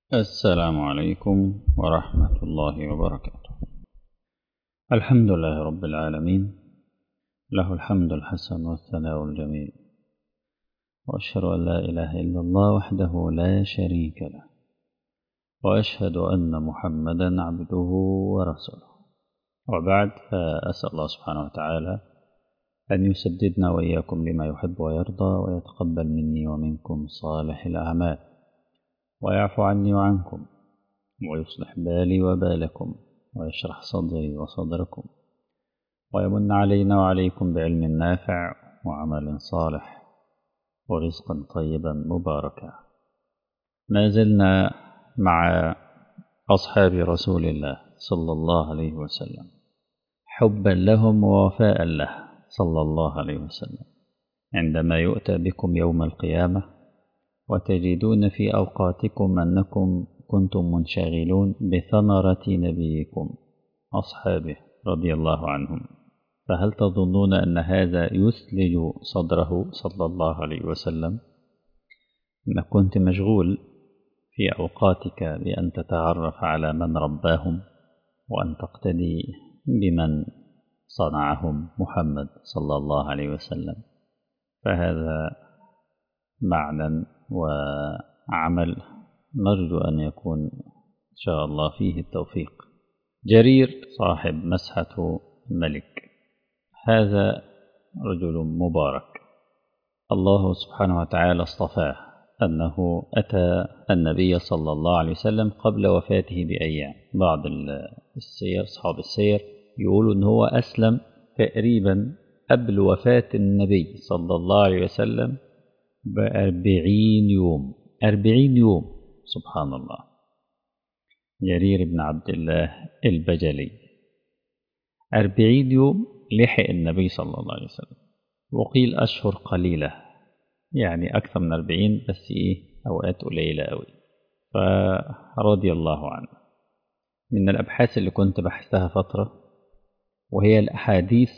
السلام عليكم ورحمة الله وبركاته الحمد لله رب العالمين له الحمد الحسن والثناء الجميل وأشهد أن لا إله إلا الله وحده لا شريك له وأشهد أن محمدا عبده ورسوله وبعد فأسأل الله سبحانه وتعالى أن يسددنا وإياكم لما يحب ويرضى ويتقبل مني ومنكم صالح الأعمال ويعفو عني وعنكم ويصلح بالي وبالكم ويشرح صدري وصدركم ويمن علينا وعليكم بعلم نافع وعمل صالح ورزقا طيبا مباركا ما زلنا مع أصحاب رسول الله صلى الله عليه وسلم حبا لهم ووفاء له صلى الله عليه وسلم عندما يؤتى بكم يوم القيامة وتجدون في أوقاتكم أنكم كنتم منشغلون بثمرة نبيكم أصحابه رضي الله عنهم فهل تظنون أن هذا يثلج صدره صلى الله عليه وسلم أنك كنت مشغول في أوقاتك بأن تتعرف على من رباهم وأن تقتدي بمن صنعهم محمد صلى الله عليه وسلم فهذا معنى وعمل نرجو أن يكون إن شاء الله فيه التوفيق جرير صاحب مسحة الملك هذا رجل مبارك الله سبحانه وتعالى اصطفاه أنه أتى النبي صلى الله عليه وسلم قبل وفاته بأيام بعض السير أصحاب السير يقولوا أن هو أسلم تقريبا قبل وفاة النبي صلى الله عليه وسلم بأربعين يوم أربعين يوم سبحان الله جرير بن عبد الله البجلي أربعين يوم لحق النبي صلى الله عليه وسلم وقيل أشهر قليلة يعني أكثر من أربعين بس إيه أوقات قليلة أوي فرضي الله عنه من الأبحاث اللي كنت بحثها فترة وهي الأحاديث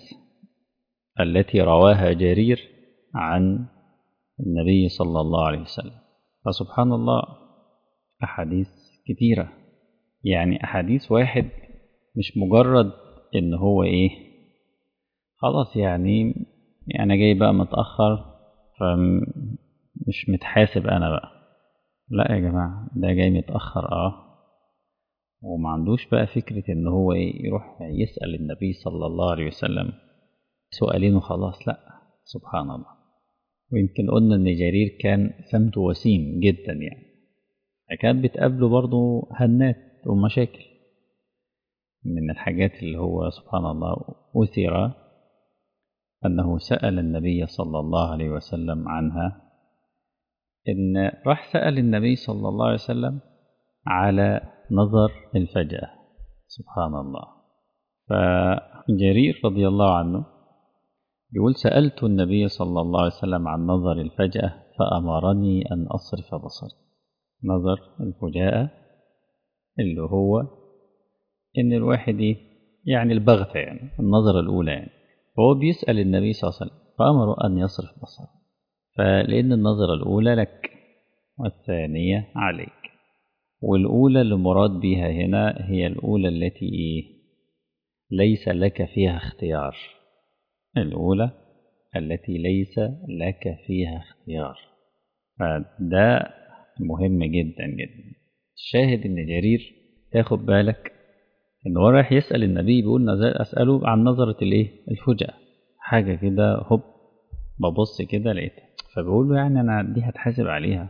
التي رواها جرير عن النبي صلى الله عليه وسلم فسبحان الله أحاديث كثيرة يعني أحاديث واحد مش مجرد إن هو إيه خلاص يعني أنا جاي بقى متأخر فمش متحاسب أنا بقى لا يا جماعة ده جاي متأخر آه وما عندوش بقى فكرة إن هو إيه يروح يسأل النبي صلى الله عليه وسلم سؤالين وخلاص لا سبحان الله ويمكن قلنا إن جرير كان سمته وسيم جدا يعني كانت بتقابله برضه هنات ومشاكل من الحاجات اللي هو سبحان الله أثر أنه سأل النبي صلى الله عليه وسلم عنها إن راح سأل النبي صلى الله عليه وسلم على نظر الفجأة سبحان الله فجرير رضي الله عنه يقول سألت النبي صلى الله عليه وسلم عن نظر الفجأة فأمرني أن أصرف بصري نظر الفجاءة اللي هو إن الواحد يعني البغتة يعني النظرة الأولى يعني فهو بيسأل النبي صلى الله عليه وسلم فأمره أن يصرف بصره فلأن النظرة الأولى لك والثانية عليك والأولى اللي مراد بها هنا هي الأولى التي إيه ليس لك فيها اختيار الأولى التي ليس لك فيها اختيار فده مهم جدا جدا الشاهد إن جرير تاخد بالك إن هو رايح يسأل النبي بيقول أسأله عن نظرة الإيه الفجأة حاجة كده هوب ببص كده لقيتها فبقول له يعني أنا دي هتحاسب عليها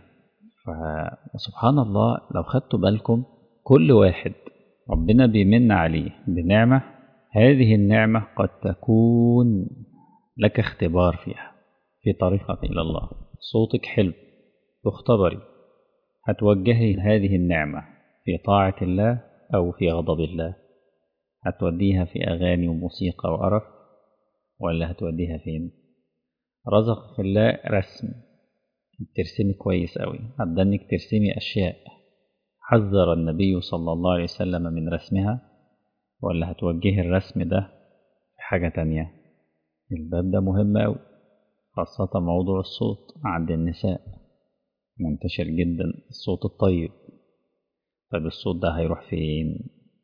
فسبحان الله لو خدتوا بالكم كل واحد ربنا بيمن عليه بنعمة هذه النعمة قد تكون لك اختبار فيها في طريقك إلى الله صوتك حلو تختبري هتوجهي هذه النعمة في طاعة الله أو في غضب الله هتوديها في أغاني وموسيقى وقرف ولا هتوديها فين رزق في الله رسم ترسمي كويس أوي عدنك ترسمي أشياء حذر النبي صلى الله عليه وسلم من رسمها ولا هتوجهي الرسم ده في حاجة تانية الباب ده مهم أوي خاصة موضوع الصوت عند النساء منتشر جدا الصوت الطيب طب الصوت ده هيروح فين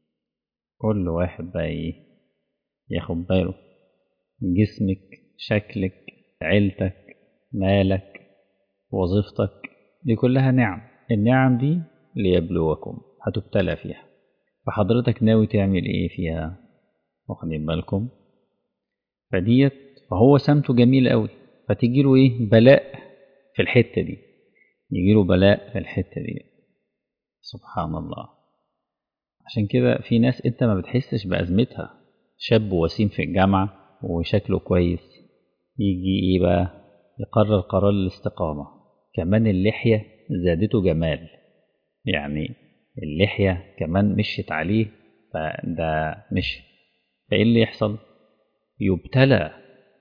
كل واحد بقى ايه ياخد باله جسمك شكلك عيلتك مالك وظيفتك دي كلها نعم النعم دي ليبلوكم هتبتلى فيها فحضرتك ناوي تعمل ايه فيها واخدين بالكم فديت فهو سمته جميل قوي فتيجي له ايه بلاء في الحته دي يجي له بلاء في الحته دي سبحان الله عشان كده في ناس انت ما بتحسش بازمتها شاب وسيم في الجامعه وشكله كويس يجي ايه بقى يقرر قرار الاستقامه كمان اللحيه زادته جمال يعني اللحيه كمان مشيت عليه فده مشي فايه اللي يحصل يبتلى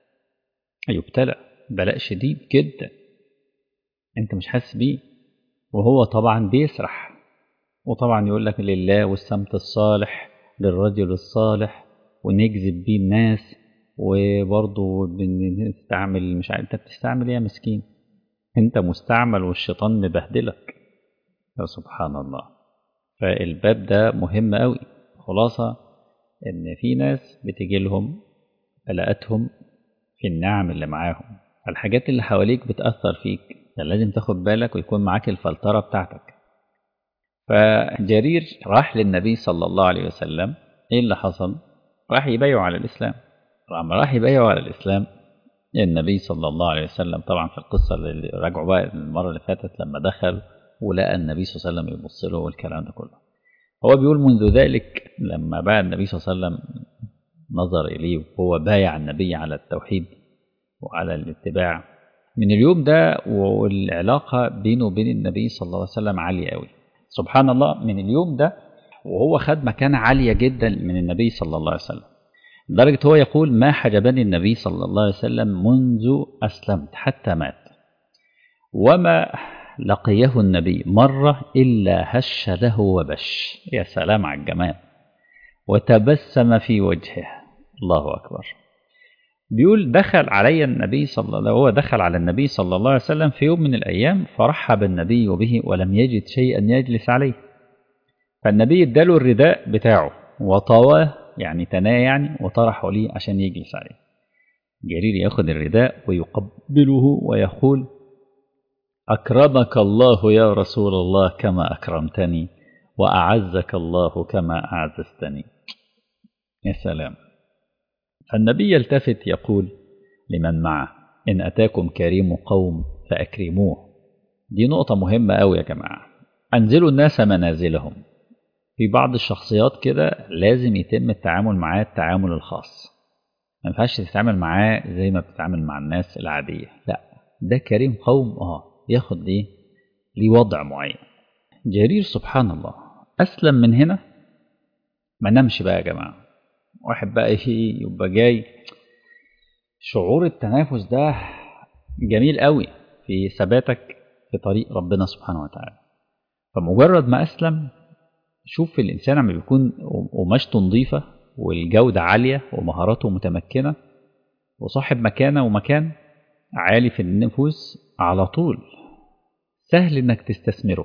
يبتلى بلاء شديد جدا انت مش حاسس بيه وهو طبعا بيسرح وطبعا يقول لك لله والسمت الصالح للرجل الصالح ونجذب بيه الناس وبرضه بنستعمل مش عارف انت بتستعمل ايه يا مسكين انت مستعمل والشيطان مبهدلك يا سبحان الله فالباب ده مهم قوي خلاصة ان في ناس بتجي لهم بلاءتهم في النعم اللي معاهم الحاجات اللي حواليك بتأثر فيك لازم تاخد بالك ويكون معاك الفلترة بتاعتك فجرير راح للنبي صلى الله عليه وسلم ايه اللي حصل راح يبايعه على الإسلام لما راح يبايعه على الإسلام النبي صلى الله عليه وسلم طبعا في القصة اللي راجعوا بقى المرة اللي فاتت لما دخل ولقى النبي صلى الله عليه وسلم يبص له والكلام ده كله هو بيقول منذ ذلك لما باع النبي صلى الله عليه وسلم نظر إليه وهو بايع النبي على التوحيد وعلى الاتباع من اليوم ده والعلاقة بينه وبين النبي صلى الله عليه وسلم عالية قوي سبحان الله من اليوم ده وهو خد مكانة عالية جدا من النبي صلى الله عليه وسلم لدرجة هو يقول ما حجبني النبي صلى الله عليه وسلم منذ أسلمت حتى مات وما لقيه النبي مرة إلا هش له وبش يا سلام على الجمال وتبسم في وجهه الله أكبر بيقول دخل علي النبي صلى الله عليه هو دخل على النبي صلى الله عليه وسلم في يوم من الأيام فرحب النبي به ولم يجد شيئا يجلس عليه فالنبي اداله الرداء بتاعه وطواه يعني تناه يعني وطرحه ليه عشان يجلس عليه جرير ياخذ الرداء ويقبله ويقول أكرمك الله يا رسول الله كما أكرمتني وأعزك الله كما أعززتني يا سلام فالنبي يلتفت يقول لمن معه إن أتاكم كريم قوم فأكرموه دي نقطة مهمة أوي يا جماعة أنزلوا الناس منازلهم في بعض الشخصيات كده لازم يتم التعامل معاه التعامل الخاص ما ينفعش تتعامل معاه زي ما بتتعامل مع الناس العادية لا ده كريم قوم اه ياخد ايه ليه وضع معين جرير سبحان الله أسلم من هنا ما نمشي بقى يا جماعة واحد بقى ايه يبقى جاي شعور التنافس ده جميل قوي في ثباتك في طريق ربنا سبحانه وتعالى فمجرد ما أسلم شوف الإنسان لما بيكون قماشته نظيفة والجودة عالية ومهاراته متمكنة وصاحب مكانة ومكان عالي في النفوس على طول سهل إنك تستثمره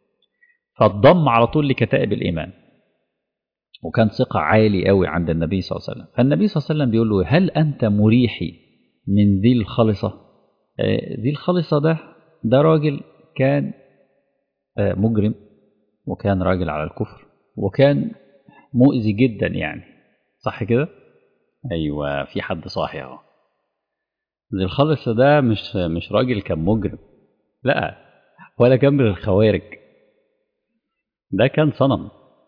فاتضم على طول لكتائب الإيمان وكان ثقة عالي قوي عند النبي صلى الله عليه وسلم فالنبي صلى الله عليه وسلم بيقول له هل أنت مريحي من ذي الخالصة ذي الخالصة ده ده راجل كان مجرم وكان راجل على الكفر وكان مؤذي جدا يعني صح كده ايوه في حد صاحي اهو ذي الخالص ده مش مش راجل كان مجرم لا ولا كان من الخوارج ده كان صنم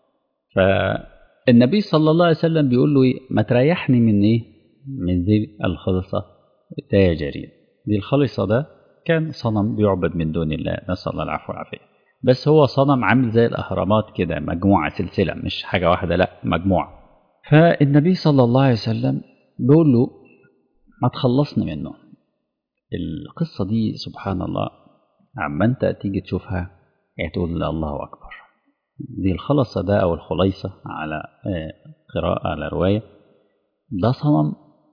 فالنبي صلى الله عليه وسلم بيقول له ايه ما تريحني من ايه من ذي الخالصة ده يا جرير ذي الخالصة ده كان صنم بيعبد من دون الله نسأل الله العفو والعافية بس هو صنم عامل زي الأهرامات كده مجموعة سلسلة مش حاجة واحدة لا مجموعة فالنبي صلى الله عليه وسلم بيقول له ما تخلصني منه القصة دي سبحان الله عما انت تيجي تشوفها تقول الله أكبر دي الخلصة ده أو الخليصة على قراءة على رواية ده صنم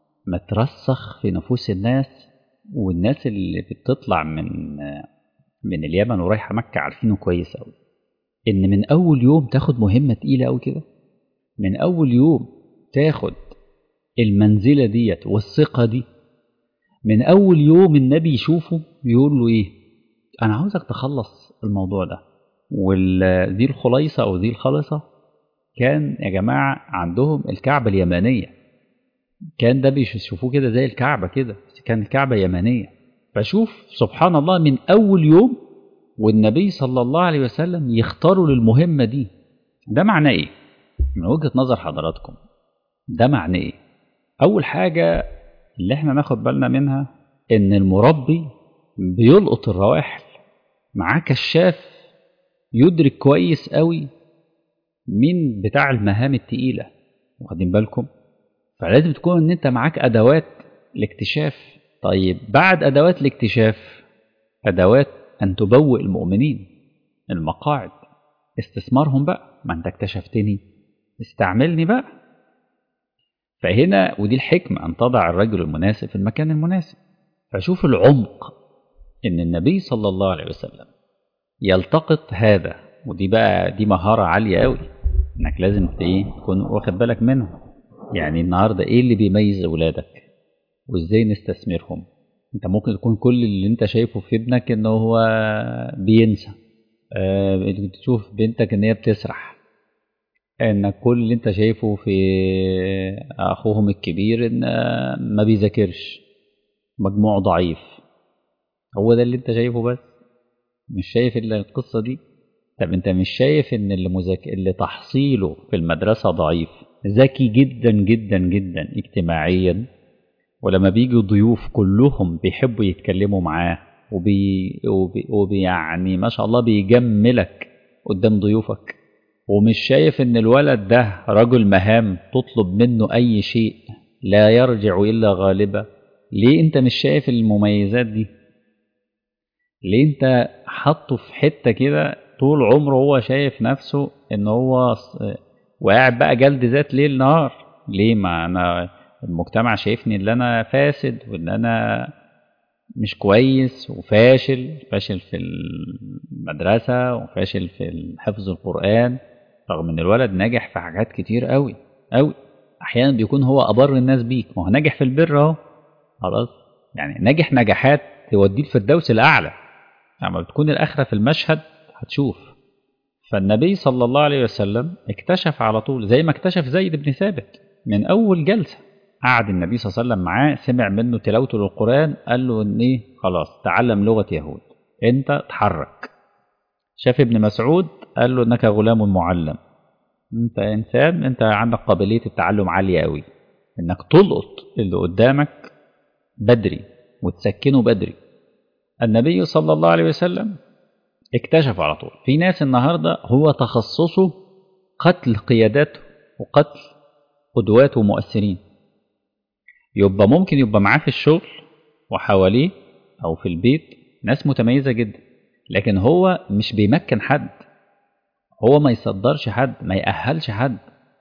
مترسخ في نفوس الناس والناس اللي بتطلع من من اليمن ورايحة مكة عارفينه كويس أوي ان من اول يوم تاخد مهمه تقيله قوي كده من اول يوم تاخد المنزله ديت والثقه دي من اول يوم النبي يشوفه يقول له ايه انا عاوزك تخلص الموضوع ده ودي الخليصه او دي الخلصه كان يا جماعه عندهم الكعبه اليمانيه كان ده بيشوفوه كده زي الكعبه كده بس كان الكعبه يمانيه فشوف سبحان الله من اول يوم والنبي صلى الله عليه وسلم يختاروا للمهمه دي ده معناه ايه من وجهه نظر حضراتكم ده معناه ايه اول حاجه اللي احنا ناخد بالنا منها ان المربي بيلقط الروائح معاه كشاف يدرك كويس قوي مين بتاع المهام التقيله واخدين بالكم فلازم تكون ان انت معاك ادوات الاكتشاف طيب بعد ادوات الاكتشاف ادوات ان تبوئ المؤمنين المقاعد استثمارهم بقى ما انت اكتشفتني استعملني بقى فهنا ودي الحكمة أن تضع الرجل المناسب في المكان المناسب فشوف العمق إن النبي صلى الله عليه وسلم يلتقط هذا ودي بقى دي مهارة عالية قوي إنك لازم تكون واخد بالك منها يعني النهاردة إيه اللي بيميز أولادك وإزاي نستثمرهم أنت ممكن تكون كل اللي أنت شايفه في ابنك إن هو بينسى أه تشوف بنتك إن هي بتسرح ان كل اللي انت شايفه في اخوهم الكبير ان ما بيذاكرش مجموعه ضعيف هو ده اللي انت شايفه بس مش شايف الا القصه دي طب انت مش شايف ان اللي, مذاك... اللي تحصيله في المدرسه ضعيف ذكي جدا جدا جدا اجتماعيا ولما بيجي ضيوف كلهم بيحبوا يتكلموا معاه وبي... وبي... وبي يعني ما شاء الله بيجملك قدام ضيوفك ومش شايف ان الولد ده رجل مهام تطلب منه اي شيء لا يرجع الا غالبا ليه انت مش شايف المميزات دي ليه انت حاطه في حته كده طول عمره هو شايف نفسه ان هو وقاعد بقى جلد ذات ليل نهار ليه ما انا المجتمع شايفني ان انا فاسد وان انا مش كويس وفاشل فاشل في المدرسة وفاشل في حفظ القرآن رغم ان الولد ناجح في حاجات كتير قوي قوي احيانا بيكون هو ابر الناس بيك ما هو ناجح في البر اهو خلاص يعني ناجح نجاحات توديه الفردوس الاعلى لما يعني بتكون الاخره في المشهد هتشوف فالنبي صلى الله عليه وسلم اكتشف على طول زي ما اكتشف زيد بن ثابت من اول جلسه قعد النبي صلى الله عليه وسلم معاه سمع منه تلاوته للقران قال له ان ايه خلاص تعلم لغه يهود انت اتحرك شاف ابن مسعود قال له انك غلام معلم انت انسان انت عندك قابليه التعلم عاليه قوي انك تلقط اللي قدامك بدري وتسكنه بدري النبي صلى الله عليه وسلم اكتشف على طول في ناس النهارده هو تخصصه قتل قياداته وقتل قدوات ومؤثرين يبقى ممكن يبقى معاه في الشغل وحواليه او في البيت ناس متميزه جدا لكن هو مش بيمكن حد هو ما يصدرش حد ما يأهلش حد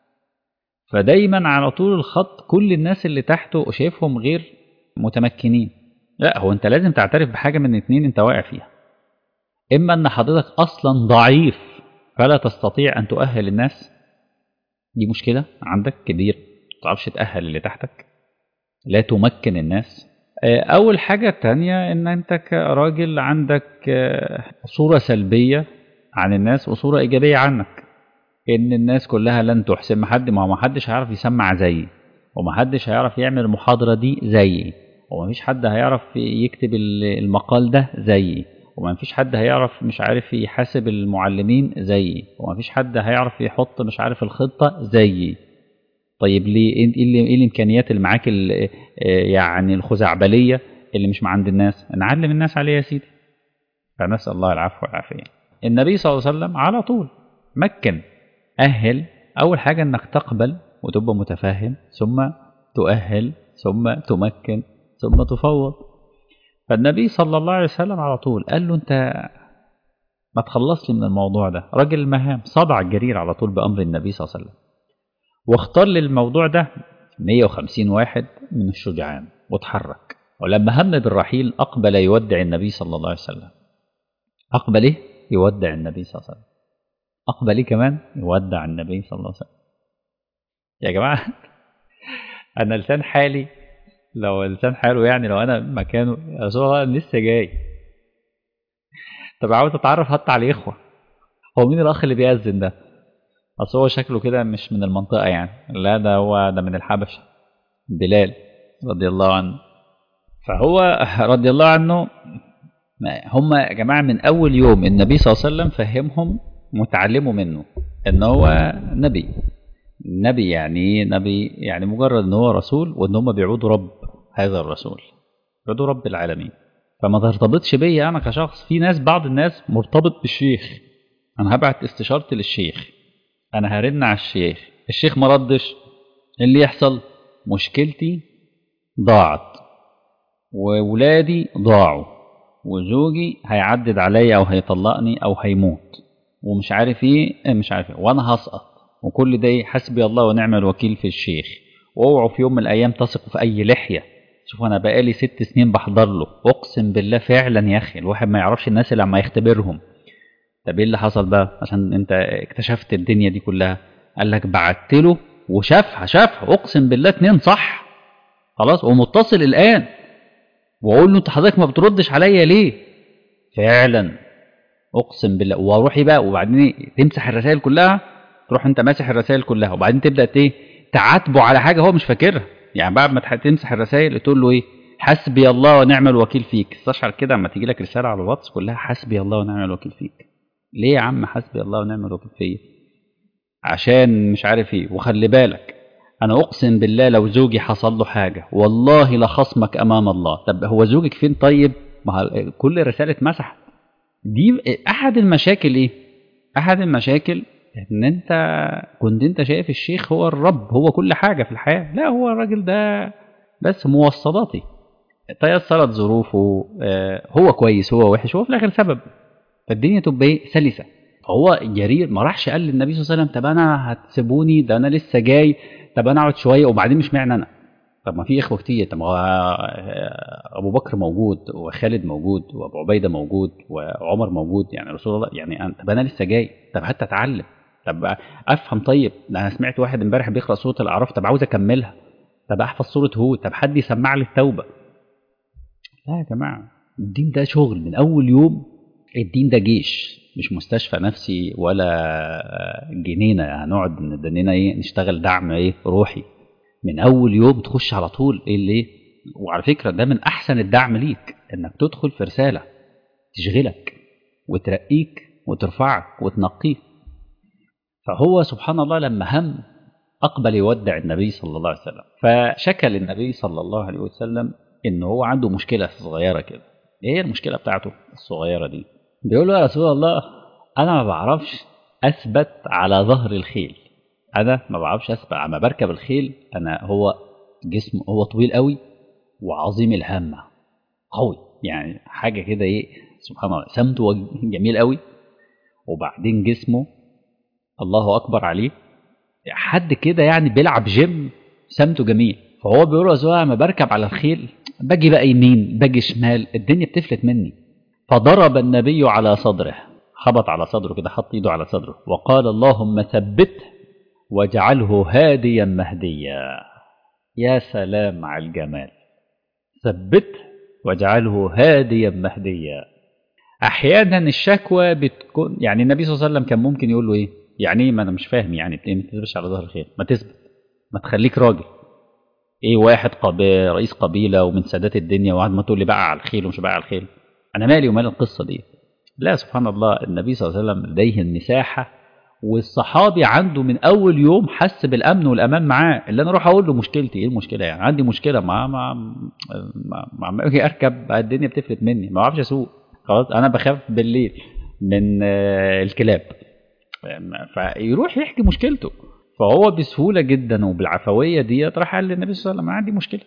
فدايما على طول الخط كل الناس اللي تحته شايفهم غير متمكنين لا هو انت لازم تعترف بحاجة من اتنين انت واقع فيها اما ان حضرتك اصلا ضعيف فلا تستطيع ان تؤهل الناس دي مشكلة عندك كبير ما تعرفش تأهل اللي تحتك لا تمكن الناس اول حاجة التانية ان انت كراجل عندك صورة سلبية عن الناس وصورة إيجابية عنك إن الناس كلها لن تحسن ما حد ما حدش هيعرف يسمع زيي وما حدش هيعرف يعمل المحاضرة دي زيي وما فيش حد هيعرف يكتب المقال ده زيي وما فيش حد هيعرف مش عارف يحاسب المعلمين زيي وما فيش حد هيعرف يحط مش عارف الخطة زيي طيب ليه ايه اللي ايه الامكانيات اللي معاك يعني الخزعبليه اللي مش عند الناس نعلم الناس عليها يا سيدي فنسال الله العفو والعافيه النبي صلى الله عليه وسلم على طول مكن أهل أول حاجة أنك تقبل وتبقى متفهم ثم تؤهل ثم تمكن ثم تفوض فالنبي صلى الله عليه وسلم على طول قال له أنت ما تخلص لي من الموضوع ده راجل المهام صدع الجرير على طول بأمر النبي صلى الله عليه وسلم واختار للموضوع ده 150 واحد من الشجعان وتحرك ولما هم بالرحيل أقبل يودع النبي صلى الله عليه وسلم أقبل إيه؟ يودع النبي صلى الله عليه وسلم أقبل إيه كمان يودع النبي صلى الله عليه وسلم يا جماعة أنا لسان حالي لو لسان حاله يعني لو أنا مكانه يا رسول الله أنا لسه جاي طب عاوز أتعرف حتى على الإخوة هو مين الأخ اللي بيأذن ده؟ أصل هو شكله كده مش من المنطقة يعني لا ده هو ده من الحبشة بلال رضي الله عنه فهو رضي الله عنه هم يا جماعة من أول يوم النبي صلى الله عليه وسلم فهمهم متعلموا منه إن هو نبي نبي يعني نبي يعني مجرد إن هو رسول وإن هم بيعودوا رب هذا الرسول بيعودوا رب العالمين فما ترتبطش بيا أنا كشخص في ناس بعض الناس مرتبط بالشيخ أنا هبعت استشارتي للشيخ أنا هرن على الشيخ الشيخ ما ردش اللي يحصل مشكلتي ضاعت وولادي ضاعوا وزوجي هيعدد عليا او هيطلقني او هيموت ومش عارف ايه مش عارف ايه وانا هسقط وكل ده ايه حسبي الله ونعم الوكيل في الشيخ واوعوا في يوم من الايام تثقوا في اي لحيه شوف انا بقالي ست سنين بحضر له اقسم بالله فعلا يا اخي الواحد ما يعرفش الناس اللي عم يختبرهم طب ايه اللي حصل بقى عشان انت اكتشفت الدنيا دي كلها قال لك بعت له وشافها شافها اقسم بالله اتنين صح خلاص ومتصل الان واقول له انت حضرتك ما بتردش عليا ليه فعلا اقسم بالله واروح ايه بقى وبعدين تمسح الرسائل كلها تروح انت ماسح الرسائل كلها وبعدين تبدا ايه تعاتبه على حاجه هو مش فاكرها يعني بعد ما تمسح الرسائل تقول له ايه حسبي الله ونعم الوكيل فيك استشعر كده اما تيجي لك رساله على الواتس كلها حسبي الله ونعم الوكيل فيك ليه يا عم حسبي الله ونعم الوكيل فيا عشان مش عارف ايه وخلي بالك انا اقسم بالله لو زوجي حصل له حاجه والله لخصمك امام الله طب هو زوجك فين طيب ما كل رساله مسحت دي احد المشاكل ايه احد المشاكل ان انت كنت انت شايف الشيخ هو الرب هو كل حاجه في الحياه لا هو الراجل ده بس موصلاتي تيسرت ظروفه هو كويس هو وحش هو في الاخر سبب فالدنيا تبقى ايه سلسه فهو جرير ما راحش قال للنبي صلى الله عليه وسلم طب انا هتسيبوني ده انا لسه جاي طب انا اقعد شويه وبعدين مش معنى انا طب ما في اخوه كتير طب ما هو ابو بكر موجود وخالد موجود وابو عبيده موجود وعمر موجود يعني رسول الله يعني أنا طب انا لسه جاي طب حتى اتعلم طب افهم طيب ده انا سمعت واحد امبارح بيقرا سوره الاعراف طب عاوز اكملها طب احفظ سوره هود طب حد يسمع لي التوبه لا يا جماعه الدين ده شغل من اول يوم الدين ده جيش مش مستشفى نفسي ولا جنينه هنقعد ندنينا ايه نشتغل دعم ايه روحي من اول يوم تخش على طول ايه اللي وعلى فكره ده من احسن الدعم ليك انك تدخل في رساله تشغلك وترقيك وترفعك وتنقيك فهو سبحان الله لما هم اقبل يودع النبي صلى الله عليه وسلم فشكى للنبي صلى الله عليه وسلم ان هو عنده مشكله صغيره كده ايه هي المشكله بتاعته الصغيره دي بيقول له يا رسول الله انا ما بعرفش اثبت على ظهر الخيل انا ما بعرفش اثبت اما بركب الخيل انا هو جسم هو طويل قوي وعظيم الهمه قوي يعني حاجه كده ايه سبحان الله سمته جميل قوي وبعدين جسمه الله اكبر عليه حد كده يعني بيلعب جيم سمته جميل فهو بيقول له يا لما بركب على الخيل باجي بقى يمين باجي شمال الدنيا بتفلت مني فضرب النبي على صدره خبط على صدره كده حط ايده على صدره وقال اللهم ثبته واجعله هاديا مهديا يا سلام على الجمال ثبته واجعله هاديا مهديا احيانا الشكوى بتكون يعني النبي صلى الله عليه وسلم كان ممكن يقول له ايه يعني ايه ما انا مش فاهم يعني ايه ما تثبتش على ظهر الخيل ما تثبت ما تخليك راجل ايه واحد قبيل رئيس قبيله ومن سادات الدنيا وقعد ما تقول لي بقى على الخيل ومش بقى على الخيل انا مالي ومال القصه دي لا سبحان الله النبي صلى الله عليه وسلم لديه المساحه والصحابي عنده من اول يوم حس بالامن والامان معاه اللي انا اروح اقول له مشكلتي ايه المشكله يعني عندي مشكله مع مع مع ما اجي اركب الدنيا بتفلت مني ما بعرفش اسوق خلاص انا بخاف بالليل من الكلاب فيروح يحكي مشكلته فهو بسهوله جدا وبالعفويه ديت راح قال للنبي صلى الله عليه وسلم عندي مشكله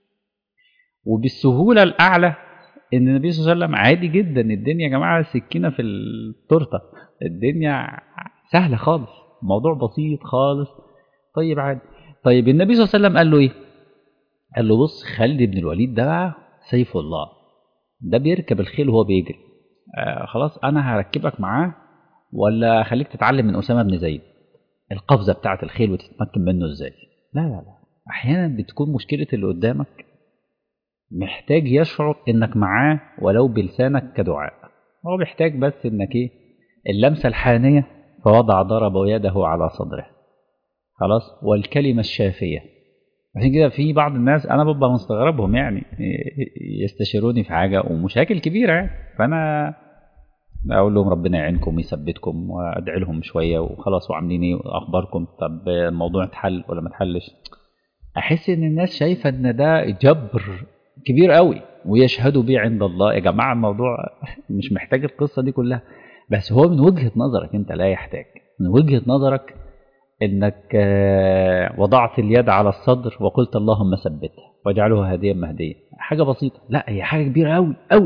وبالسهوله الاعلى ان النبي صلى الله عليه وسلم عادي جدا الدنيا يا جماعه سكينه في التورته الدنيا سهله خالص الموضوع بسيط خالص طيب عادي طيب النبي صلى الله عليه وسلم قال له ايه قال له بص خالد بن الوليد ده بقى سيف الله ده بيركب الخيل وهو بيجري آه خلاص انا هركبك معاه ولا اخليك تتعلم من اسامه بن زيد القفزه بتاعه الخيل وتتمكن منه ازاي لا لا لا احيانا بتكون مشكله اللي قدامك محتاج يشعر انك معاه ولو بلسانك كدعاء هو بيحتاج بس انك ايه اللمسه الحانيه فوضع ضرب يده على صدره خلاص والكلمه الشافيه عشان كده في بعض الناس انا ببقى مستغربهم يعني يستشيروني في حاجه ومشاكل كبيره يعني فانا اقول لهم ربنا يعينكم ويثبتكم وادعي لهم شويه وخلاص وعاملين ايه اخباركم طب الموضوع اتحل ولا ما اتحلش احس ان الناس شايفه ان ده جبر كبير قوي ويشهدوا بيه عند الله يا جماعه الموضوع مش محتاج القصه دي كلها بس هو من وجهه نظرك انت لا يحتاج من وجهه نظرك انك وضعت اليد على الصدر وقلت اللهم ثبتها واجعله هديا مهديا حاجه بسيطه لا هي حاجه كبيره قوي قوي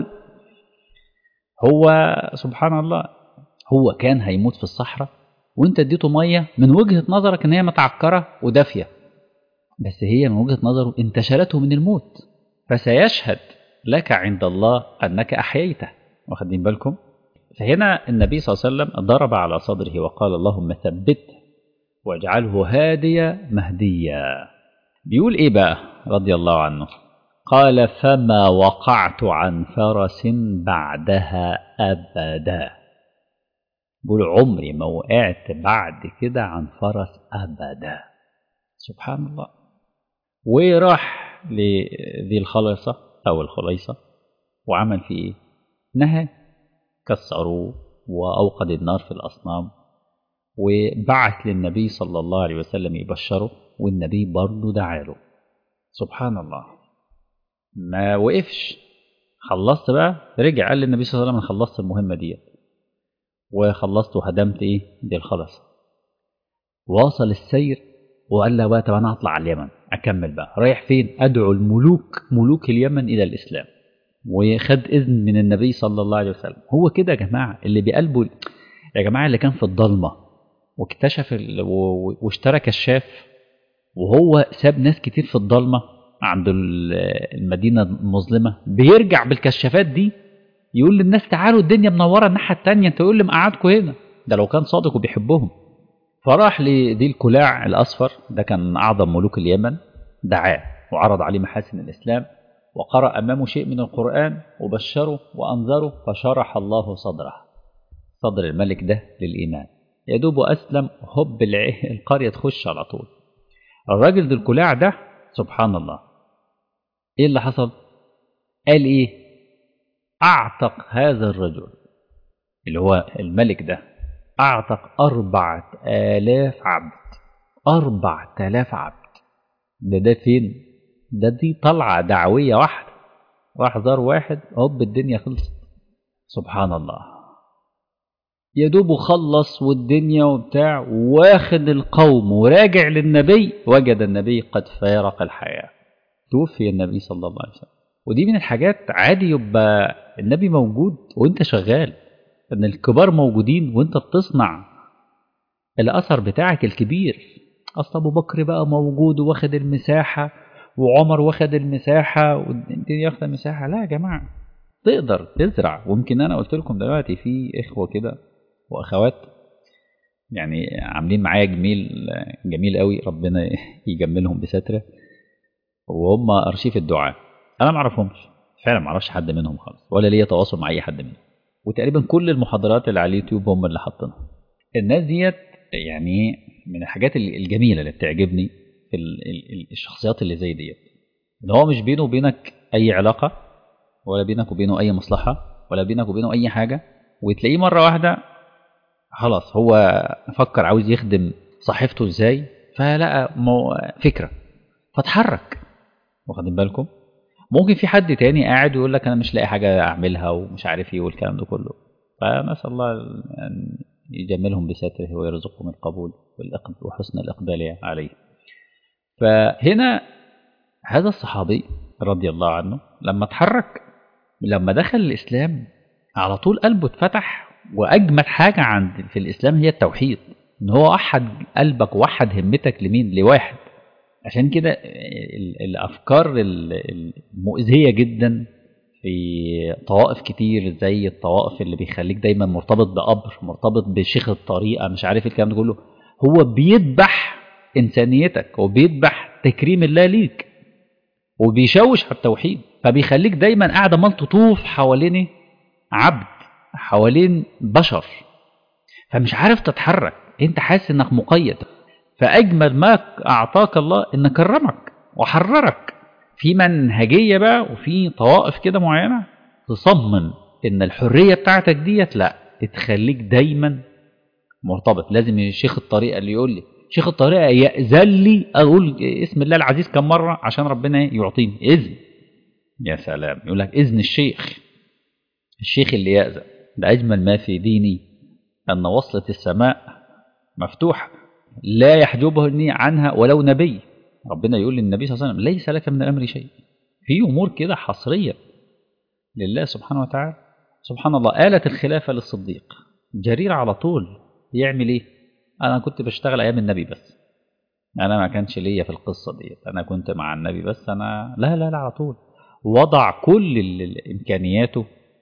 هو سبحان الله هو كان هيموت في الصحراء وانت اديته ميه من وجهه نظرك ان هي متعكره ودافيه بس هي من وجهه نظره انتشلته من الموت فسيشهد لك عند الله انك احييته واخدين بالكم فهنا النبي صلى الله عليه وسلم ضرب على صدره وقال اللهم ثبته واجعله هاديا مهديا بيقول ايه بقى رضي الله عنه قال فما وقعت عن فرس بعدها ابدا بيقول عمري ما وقعت بعد كده عن فرس ابدا سبحان الله وراح لذي الخليصة أو الخليصة وعمل فيه إيه؟ نهى كسروه وأوقد النار في الأصنام وبعث للنبي صلى الله عليه وسلم يبشره والنبي برضه دعاله سبحان الله ما وقفش خلصت بقى رجع قال للنبي صلى الله عليه وسلم انا خلصت المهمه ديت وخلصت وهدمت ايه دي الخلص واصل السير وقال له بقى طب انا هطلع على اليمن اكمل بقى رايح فين ادعو الملوك ملوك اليمن الى الاسلام وخد اذن من النبي صلى الله عليه وسلم هو كده يا جماعه اللي بقلبه يا جماعه اللي كان في الضلمه واكتشف ال... و... واشترى كشاف وهو ساب ناس كتير في الضلمه عند المدينه المظلمه بيرجع بالكشافات دي يقول للناس تعالوا الدنيا منوره الناحيه الثانيه انت يقول لي مقعدكم هنا ده لو كان صادق وبيحبهم فراح لذي الكلاع الاصفر ده كان اعظم ملوك اليمن دعاه وعرض عليه محاسن الاسلام وقرأ امامه شيء من القران وبشره وانذره فشرح الله صدره صدر الملك ده للايمان يا دوب اسلم هب القريه تخش على طول الراجل ذو الكلاع ده سبحان الله ايه اللي حصل قال ايه اعتق هذا الرجل اللي هو الملك ده اعتق أربعة آلاف عبد أربعة آلاف عبد ده ده فين ده دي طلعة دعوية واحدة راح زار واحد هوب الدنيا خلصت سبحان الله يا دوب خلص والدنيا وبتاع واخد القوم وراجع للنبي وجد النبي قد فارق الحياة توفي النبي صلى الله عليه وسلم ودي من الحاجات عادي يبقى النبي موجود وانت شغال ان الكبار موجودين وانت بتصنع الاثر بتاعك الكبير اصل ابو بكر بقى موجود واخد المساحه وعمر واخد المساحه والدنيا واخده المساحه لا يا جماعه تقدر تزرع ويمكن انا قلت لكم دلوقتي في اخوه كده واخوات يعني عاملين معايا جميل جميل قوي ربنا يجملهم بستره وهم ارشيف الدعاء انا ما اعرفهمش فعلا ما اعرفش حد منهم خالص ولا ليا تواصل مع اي حد منهم وتقريبا كل المحاضرات اللي على اليوتيوب هم اللي حاطينها الناس ديت يعني من الحاجات الجميله اللي بتعجبني في الشخصيات اللي زي ديت ان هو مش بينه وبينك اي علاقه ولا بينك وبينه اي مصلحه ولا بينك وبينه اي حاجه وتلاقيه مره واحده خلاص هو فكر عاوز يخدم صحيفته ازاي فلقى فكره فتحرك واخدين بالكم ممكن في حد تاني قاعد ويقول لك انا مش لاقي حاجه اعملها ومش عارف ايه والكلام ده كله فنسال الله ان يجملهم بستره ويرزقهم القبول وحسن الاقبال عليه فهنا هذا الصحابي رضي الله عنه لما اتحرك لما دخل الاسلام على طول قلبه اتفتح واجمل حاجه عند في الاسلام هي التوحيد ان هو وحد قلبك وحد همتك لمين لواحد عشان كده الافكار المؤذيه جدا في طوائف كتير زي الطوائف اللي بيخليك دايما مرتبط بقبر مرتبط بشيخ الطريقه مش عارف الكلام ده كله هو بيذبح انسانيتك وبيذبح تكريم الله ليك وبيشوش على التوحيد فبيخليك دايما قاعد عمال تطوف حوالين عبد حوالين بشر فمش عارف تتحرك انت حاسس انك مقيد فاجمل ما اعطاك الله ان كرمك وحررك في منهجيه بقى وفي طوائف كده معينه تصمم ان الحريه بتاعتك ديت لا تخليك دايما مرتبط لازم شيخ الطريقه اللي يقول لي شيخ الطريقه ياذن لي اقول اسم الله العزيز كم مره عشان ربنا يعطيني اذن يا سلام يقول لك اذن الشيخ الشيخ اللي يأذن ده أجمل ما في ديني أن وصلة السماء مفتوحة لا يحجبني عنها ولو نبي ربنا يقول للنبي صلى الله عليه وسلم ليس لك من الأمر شيء في أمور كده حصرية لله سبحانه وتعالى سبحان الله آلة الخلافة للصديق جرير على طول يعمل إيه أنا كنت بشتغل أيام النبي بس أنا ما كانش ليا في القصة دي أنا كنت مع النبي بس أنا لا لا لا على طول وضع كل إمكانياته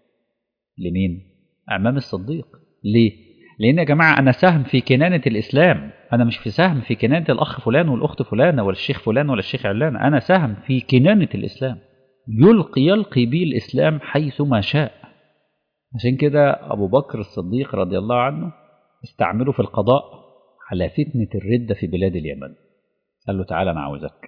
لمين؟ أمام الصديق ليه؟ لأن يا جماعة أنا سهم في كنانة الإسلام أنا مش في سهم في كنانة الأخ فلان والأخت فلانة ولا الشيخ فلان ولا الشيخ علان أنا سهم في كنانة الإسلام يلقي يلقي بي الإسلام حيثما شاء عشان كده أبو بكر الصديق رضي الله عنه استعمله في القضاء على فتنة الردة في بلاد اليمن قال له تعالى أنا عاوزك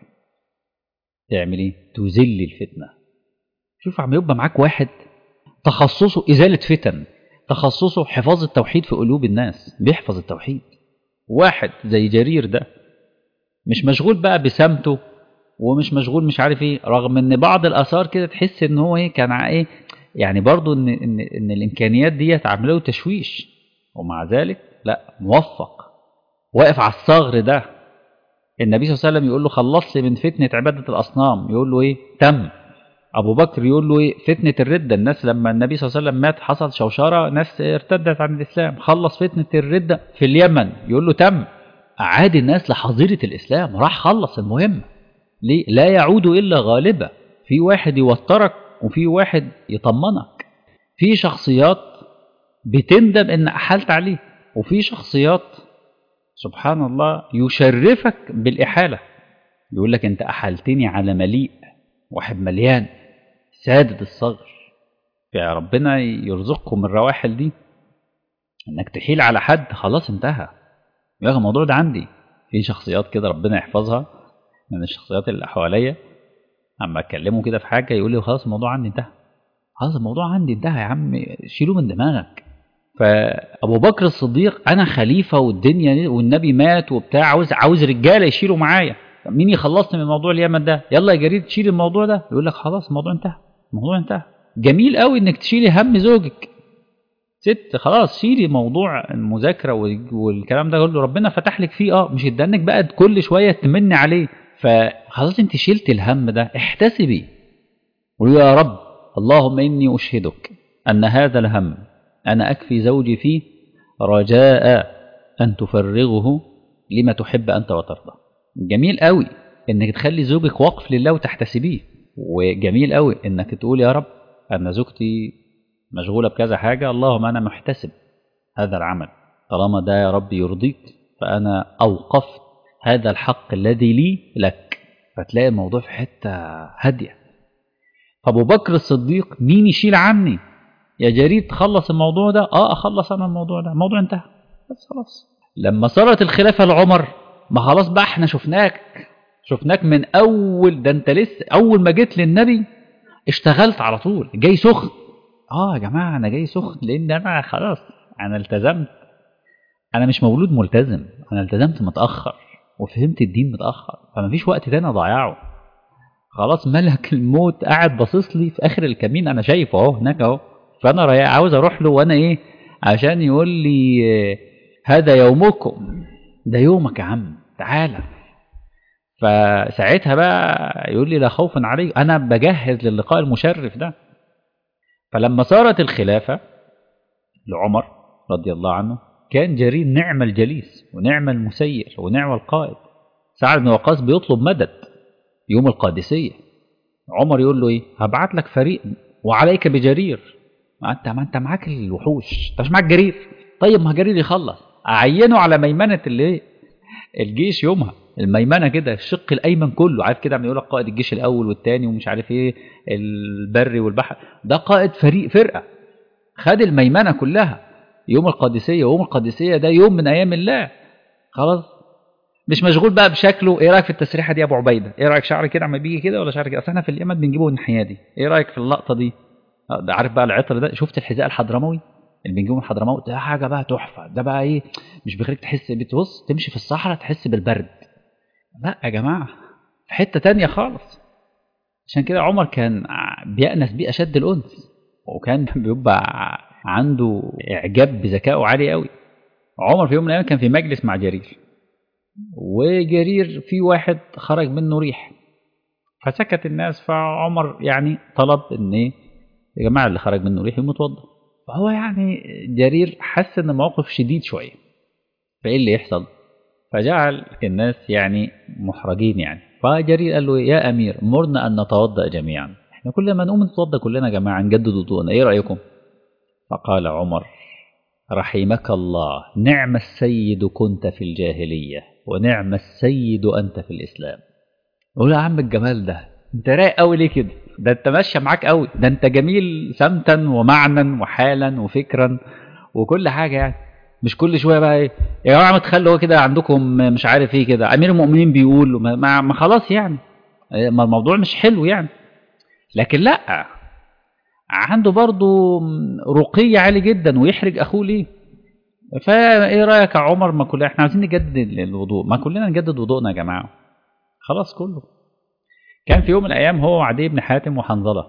تعمل إيه؟ تذل الفتنة شوف عم يبقى معاك واحد تخصصه إزالة فتن تخصصه حفاظ التوحيد في قلوب الناس بيحفظ التوحيد واحد زي جرير ده مش مشغول بقى بسمته ومش مشغول مش عارف ايه رغم ان بعض الاثار كده تحس ان هو ايه كان ايه يعني برضو ان ان, إن الامكانيات دي عامله له تشويش ومع ذلك لا موفق واقف على الثغر ده النبي صلى الله عليه وسلم يقول له خلص لي من فتنه عباده الاصنام يقول له ايه تم ابو بكر يقول له ايه فتنه الرده الناس لما النبي صلى الله عليه وسلم مات حصل شوشره ناس ارتدت عن الاسلام خلص فتنه الرده في اليمن يقول له تم اعاد الناس لحظيره الاسلام راح خلص المهمه ليه لا يعود الا غالبا في واحد يوترك وفي واحد يطمنك في شخصيات بتندم ان احلت عليه وفي شخصيات سبحان الله يشرفك بالاحاله يقول لك انت احلتني على مليء واحد مليان سادة الصغر يا ربنا يرزقكم الرواحل دي انك تحيل على حد خلاص انتهى يا الموضوع ده عندي في شخصيات كده ربنا يحفظها من الشخصيات اللي حواليا اما اكلمه كده في حاجه يقول لي خلاص الموضوع عندي انتهى خلاص الموضوع عندي انتهى يا عم شيله من دماغك فابو بكر الصديق انا خليفه والدنيا والنبي مات وبتاع عاوز عاوز رجاله يشيلوا معايا مين يخلصني من موضوع اليمن ده يلا يا جرير تشيل الموضوع ده يقول لك خلاص الموضوع انتهى الموضوع انتهى جميل قوي انك تشيلي هم زوجك ست خلاص شيلي موضوع المذاكره والكلام ده كله ربنا فتح لك فيه اه مش ادانك بقى كل شويه تمني عليه فخلاص انت شلت الهم ده احتسبي قولي يا رب اللهم اني اشهدك ان هذا الهم انا اكفي زوجي فيه رجاء ان تفرغه لما تحب انت وترضى جميل قوي انك تخلي زوجك وقف لله وتحتسبيه وجميل قوي انك تقول يا رب انا زوجتي مشغوله بكذا حاجه اللهم انا محتسب هذا العمل طالما ده يا رب يرضيك فانا اوقفت هذا الحق الذي لي لك فتلاقي الموضوع في حته هاديه فابو بكر الصديق مين يشيل عني يا جرير تخلص الموضوع ده اه اخلص انا الموضوع ده الموضوع انتهى بس خلاص لما صارت الخلافه لعمر ما خلاص بقى احنا شفناك شفناك من اول ده انت لسه اول ما جيت للنبي اشتغلت على طول جاي سخن اه يا جماعه انا جاي سخن لان انا خلاص انا التزمت انا مش مولود ملتزم انا التزمت متاخر وفهمت الدين متاخر فما فيش وقت تاني اضيعه خلاص ملك الموت قاعد باصص لي في اخر الكمين انا شايفه اهو هناك اهو فانا عاوز اروح له وانا ايه عشان يقول لي هذا يومكم ده يومك يا عم تعالى فساعتها بقى يقول لي لا خوف علي انا بجهز للقاء المشرف ده فلما صارت الخلافه لعمر رضي الله عنه كان جرير نعم الجليس ونعم المسير ونعم القائد سعد بن وقاص بيطلب مدد يوم القادسيه عمر يقول له ايه هبعت لك فريق وعليك بجرير ما انت ما انت معاك الوحوش انت مش معاك جرير طيب ما جرير يخلص اعينه على ميمنه الايه الجيش يومها الميمنه كده الشق الايمن كله عارف كده عم يقول لك قائد الجيش الاول والثاني ومش عارف ايه البري والبحر ده قائد فريق فرقه خد الميمنه كلها يوم القادسيه ويوم القادسيه ده يوم من ايام الله خلاص مش مشغول بقى بشكله ايه رايك في التسريحه دي يا ابو عبيده ايه رايك شعري كده عم بيجي كده ولا شعري كده اصل احنا في اليمن بنجيبه الناحيه دي ايه رايك في اللقطه دي ده عارف بقى العطر ده شفت الحذاء الحضرموي اللي بنجيبه من الحضرموت ده حاجه بقى تحفه ده بقى ايه مش بيخليك تحس بتبص تمشي في الصحراء تحس بالبرد لا يا جماعه في حته تانية خالص عشان كده عمر كان بيأنس بيه اشد الانس وكان بيبقى عنده اعجاب بذكائه عالي قوي عمر في يوم من الايام كان في مجلس مع جرير وجرير في واحد خرج منه ريح فسكت الناس فعمر يعني طلب ان ايه يا جماعه اللي خرج منه ريح يموت فهو يعني جرير حس ان الموقف شديد شويه فايه اللي يحصل فجعل الناس يعني محرجين يعني فجرير قال له يا امير مرنا ان نتوضا جميعا احنا كل ما نقوم نتوضا كلنا يا جماعه نجدد وضوءنا ايه رايكم فقال عمر رحمك الله نعم السيد كنت في الجاهليه ونعم السيد انت في الاسلام قول يا عم الجمال ده انت رايق قوي ليه كده ده انت ماشيه معاك قوي ده انت جميل سمتا ومعنى وحالا وفكرا وكل حاجه يعني مش كل شويه بقى ايه يا جماعه ما تخلوا هو كده عندكم مش عارف ايه كده امير المؤمنين بيقول ما, ما, ما خلاص يعني ما الموضوع مش حلو يعني لكن لا عنده برضه رقي عالي جدا ويحرج اخوه ليه فايه رايك يا عمر ما كلنا احنا عايزين نجدد الوضوء ما كلنا نجدد وضوءنا يا جماعه خلاص كله كان في يوم من الايام هو وعدي بن حاتم وحنظله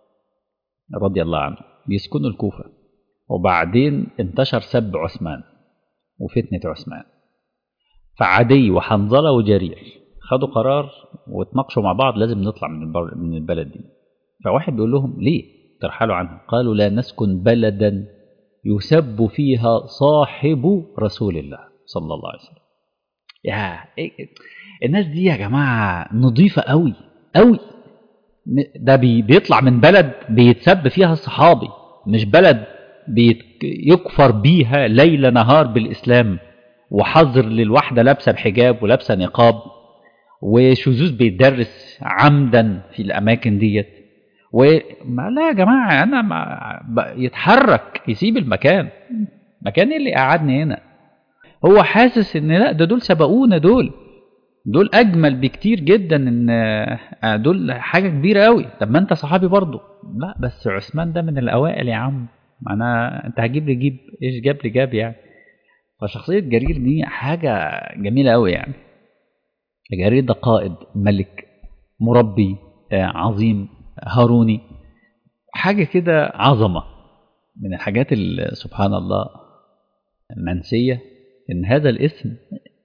رضي الله عنه بيسكنوا الكوفه وبعدين انتشر سب عثمان وفتنه عثمان فعدي وحنظله وجرير خدوا قرار واتناقشوا مع بعض لازم نطلع من من البلد دي فواحد بيقول لهم ليه ترحلوا عنها قالوا لا نسكن بلدا يسب فيها صاحب رسول الله صلى الله عليه وسلم يا إيه الناس دي يا جماعه نظيفه قوي قوي ده بي بيطلع من بلد بيتسب فيها الصحابي مش بلد يكفر بيها ليل نهار بالاسلام وحظر للواحده لابسه بحجاب ولابسه نقاب وشذوذ بيتدرس عمدا في الاماكن ديت وما لا يا جماعه انا ما يتحرك يسيب المكان مكان اللي قعدني هنا هو حاسس ان لا ده دول سبقونا دول دول اجمل بكتير جدا ان دول حاجه كبيره قوي طب ما انت صحابي برضه لا بس عثمان ده من الاوائل يا عم انا انت هجيب لي جيب ايش جاب لي جاب يعني فشخصيه جرير دي حاجه جميله قوي يعني جرير ده قائد ملك مربي عظيم هاروني حاجه كده عظمه من الحاجات اللي سبحان الله منسيه ان هذا الاسم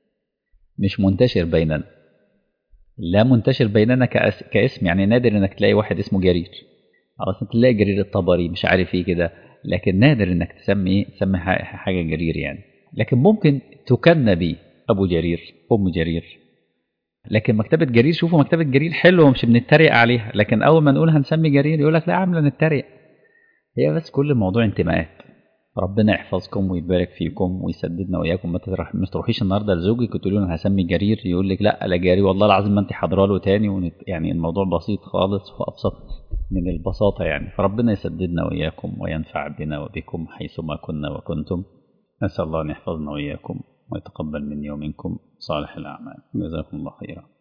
مش منتشر بيننا لا منتشر بيننا كأس... كاسم يعني نادر انك تلاقي واحد اسمه جرير خلاص تلاقي جرير الطبري مش عارف ايه كده لكن نادر انك تسمي ايه تسمي حاجه جرير يعني لكن ممكن تكن بيه ابو جرير ام جرير لكن مكتبه جرير شوفوا مكتبه جرير حلوه مش بنتريق عليها لكن اول ما نقول هنسمي جرير يقول لك لا عامله نتريق هي بس كل الموضوع انتماءات ربنا يحفظكم ويبارك فيكم ويسددنا واياكم ما تروح ما تروحيش النهارده لزوجك وتقولي له انا هسمي جرير يقول لك لا لا جرير والله العظيم ما انت حاضره له تاني ونت... يعني الموضوع بسيط خالص وابسط من البساطه يعني فربنا يسددنا واياكم وينفع بنا وبكم حيثما كنا وكنتم نسال الله ان يحفظنا واياكم ويتقبل مني ومنكم صالح الاعمال جزاكم الله خيرا